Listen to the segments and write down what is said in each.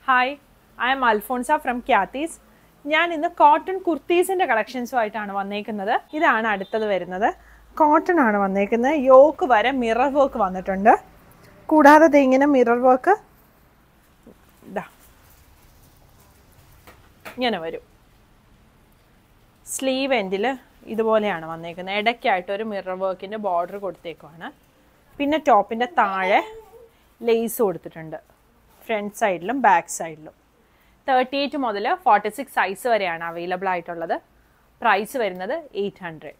hi I am Alphonsa from Cathy's ഞാൻ ഇന്ന് cotton കുർത്തീസിൻ്റെ കളക്ഷൻസുമായിട്ടാണ് വന്നേക്കുന്നത് ഇതാണ് അടുത്തത് വരുന്നത് കോട്ടൺ ആണ് വന്നേക്കുന്നത് യോക്ക് വരെ മിറർ വർക്ക് വന്നിട്ടുണ്ട് കൂടാതെ ദേ ഇങ്ങനെ മിറർ വർക്ക് ഇതാ ഇങ്ങനെ വരും സ്ലീവ് എൻഡിൽ ഇതുപോലെയാണ് വന്നേക്കുന്നത് ഇടയ്ക്കായിട്ട് ഒരു മിറർ വർക്കിൻ്റെ ബോർഡർ കൊടുത്തേക്കുവാണ് പിന്നെ ടോപ്പിൻ്റെ താഴെ ലേസ് കൊടുത്തിട്ടുണ്ട് ഫ്രണ്ട് സൈഡിലും ബാക്ക് സൈഡിലും തേർട്ടി എയ്റ്റ് മുതൽ ഫോർട്ടി സിക്സ് സൈസ് വരെയാണ് അവൈലബിൾ ആയിട്ടുള്ളത് പ്രൈസ് വരുന്നത് എയ്റ്റ് ഹൺഡ്രഡ്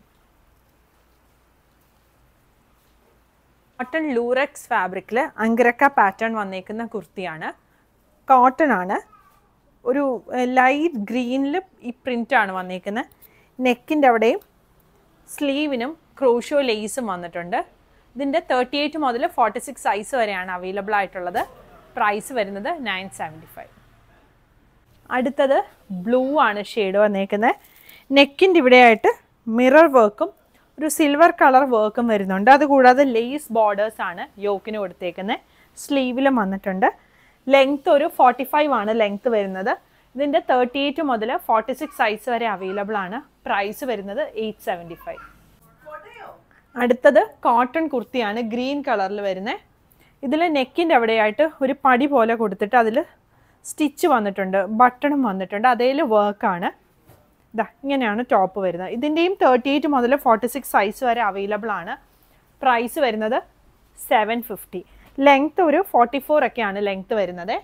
കോട്ടൺ ലൂറക്സ് ഫാബ്രിക്കിൽ അങ്കരക്ക പാറ്റേൺ വന്നേക്കുന്ന കുർത്തിയാണ് കോട്ടൺ ആണ് ഒരു ലൈറ്റ് ഗ്രീനിൽ ഈ പ്രിൻ്റാണ് വന്നേക്കുന്നത് നെക്കിൻ്റെ അവിടെയും സ്ലീവിനും ക്രോഷോ ലേസും വന്നിട്ടുണ്ട് ഇതിൻ്റെ തേർട്ടി എയ്റ്റ് മുതൽ ഫോർട്ടി സിക്സ് സൈസ് വരെയാണ് അവൈലബിൾ ആയിട്ടുള്ളത് പ്രൈസ് വരുന്നത് നയൻ സെവൻറ്റി ഫൈവ് അടുത്തത് ബ്ലൂ ആണ് ഷെയ്ഡ് വന്നേക്കുന്നത് നെക്കിൻ്റെ ഇവിടെയായിട്ട് മിറർ വർക്കും ഒരു സിൽവർ കളർ വർക്കും വരുന്നുണ്ട് അതുകൂടാതെ ലേസ് ബോർഡേഴ്സ് ആണ് യോക്കിന് കൊടുത്തേക്കുന്നത് സ്ലീവിലും വന്നിട്ടുണ്ട് ലെങ്ത് ഒരു ഫോർട്ടി ഫൈവ് ആണ് ലെങ്ത് വരുന്നത് ഇതിൻ്റെ തേർട്ടി എയ്റ്റ് മുതൽ ഫോർട്ടി സിക്സ് സൈസ് വരെ അവൈലബിൾ ആണ് പ്രൈസ് വരുന്നത് എയ്റ്റ് സെവൻറ്റി ഫൈവ് അടുത്തത് കോട്ടൺ കുർത്തിയാണ് ഗ്രീൻ കളറിൽ വരുന്നത് ഇതിൽ നെക്കിൻ്റെ അവിടെയായിട്ട് ഒരു പടി പോലെ കൊടുത്തിട്ട് അതിൽ സ്റ്റിച്ച് വന്നിട്ടുണ്ട് ബട്ടണും വന്നിട്ടുണ്ട് അതേൽ വർക്കാണ് ഇതാ ഇങ്ങനെയാണ് ടോപ്പ് വരുന്നത് ഇതിൻ്റെയും തേർട്ടി എയ്റ്റ് മുതൽ ഫോർട്ടി സിക്സ് സൈസ് വരെ അവൈലബിൾ ആണ് പ്രൈസ് വരുന്നത് സെവൻ ഫിഫ്റ്റി ലെങ്ത് ഒരു ഫോർട്ടി ഫോർ ഒക്കെയാണ് ലെങ്ത് വരുന്നത്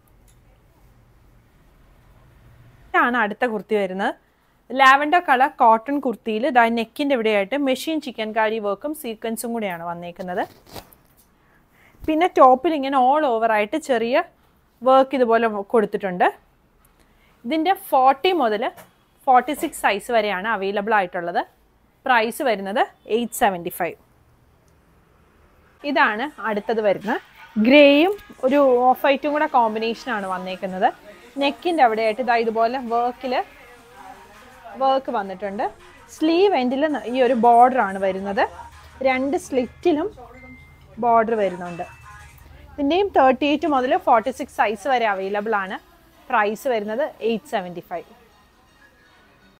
ഇതാണ് അടുത്ത കുർത്തി വരുന്നത് ലാവൻഡർ കളർ കോട്ടൺ കുർത്തിയിൽ ഇതാ നെക്കിൻ്റെ ഇവിടെയായിട്ട് മെഷീൻ ചിക്കൻ കാരി വർക്കും സീക്വൻസും കൂടെയാണ് വന്നേക്കുന്നത് പിന്നെ ടോപ്പിൽ ഇങ്ങനെ ഓൾ ഓവറായിട്ട് ചെറിയ വർക്ക് ഇതുപോലെ കൊടുത്തിട്ടുണ്ട് ഇതിൻ്റെ ഫോർട്ടി മുതൽ ഫോർട്ടി സിക്സ് സൈസ് വരെയാണ് അവൈലബിൾ ആയിട്ടുള്ളത് പ്രൈസ് വരുന്നത് എയ്റ്റ് സെവൻറ്റി ഫൈവ് ഇതാണ് അടുത്തത് വരുന്നത് ഗ്രേയും ഒരു ഓഫ് വൈറ്റും കൂടെ കോമ്പിനേഷനാണ് വന്നേക്കുന്നത് നെക്കിൻ്റെ അവിടെയായിട്ട് ഇതാ ഇതുപോലെ വർക്കിൽ വർക്ക് വന്നിട്ടുണ്ട് സ്ലീവ് എൻഡിൽ ഈ ഒരു ബോർഡർ ആണ് വരുന്നത് രണ്ട് സ്ലിറ്റിലും ബോർഡർ വരുന്നുണ്ട് ഇതിൻ്റെയും തേർട്ടി എയ്റ്റ് മുതൽ ഫോർട്ടി സിക്സ് സൈസ് വരെ അവൈലബിൾ ആണ് പ്രൈസ് വരുന്നത് എയ്റ്റ് സെവൻറ്റി ഫൈവ്